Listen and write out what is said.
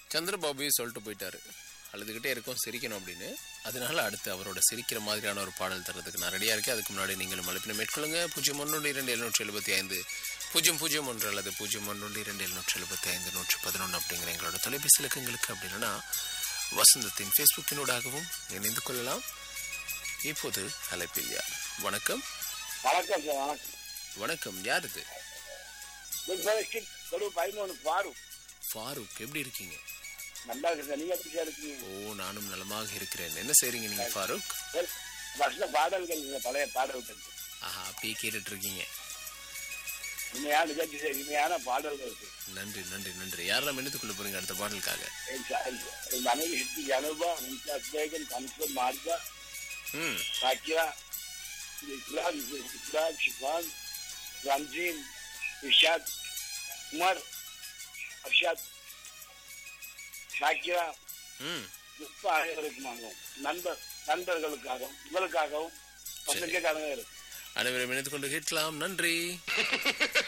சந்திரபாபு சொல்லிட்டு போயிட்டாரு அழுதுகிட்டே இருக்கும் சிரிக்கணும் அப்படின்னு அதனால அடுத்து அவரோட சிரிக்கிற மாதிரியான ஒரு பாடல் தரதுக்கு நான் ரெடியாக இருக்கேன் அதுக்கு முன்னாடி நீங்களும் அழைப்பினை மேற்கொள்ளுங்க பூஜ்ஜியம் ஒன்று இரண்டு எழுநூற்றி எழுபத்தி ஐந்து பூஜ்ஜியம் பூஜ்ஜியம் ஒன்று அல்லது பூஜ்ஜியம் ஒன்று இரண்டு எழுநூற்றி எழுபத்தி ஐந்து நூற்றி பதினொன்று அப்படிங்கிற எங்களோட தொலைபேசி இலக்கங்களுக்கு அப்படி இல்லைன்னா வசந்தத்தின் ஃபேஸ்புக்கினூடாகவும் இணைந்து கொள்ளலாம் இப்போது அழைப்பில் யார் வணக்கம் வணக்கம் சார் வணக்கம் வணக்கம் யார் இது குட் தொடு பதிமூணு பாரும் ஃபாரூக் எப்படி இருக்கீங்க நல்லா இருக்கு சார் நீங்க எப்படி சார் இருக்கீங்க ஓ நானும் நலமாக இருக்கிறேன் என்ன செய்றீங்க நீங்க ஃபாரூக் சார், வருஷ பாடல்கள் இந்த பழைய பாடல்கள் ஆஹா அப்படியே கேட்டுட்டு இருக்கீங்க இனிமையான நிகழ்ச்சி சார் இனிமையான பாடல்கள் இருக்கு நன்றி நன்றி நன்றி யாரெல்லாம் எடுத்துக் கொள்ள போறீங்க அடுத்த பாடலுக்காக என் ச- என் மனைவி ஹித்தி ஜனுபா மும்தாஸ் பேகன் கன்சர் மார்கா ம் சாக்கியா இஸ்லாம் இஸ்லாம் ஷிஃபான் ரம்ஜீன் இஷாத் உமர் அர்ஷாத் ஷாக்கியா ம் முப்ப அனைவருக்குமாகவும் நண்பர் நண்பர்களுக்காகவும் உங்களுக்காகவும் பத்திரிகைக்காரங்க இருக்கு அனைவரும் இணைந்து கொண்டு கேட்கலாம் நன்றி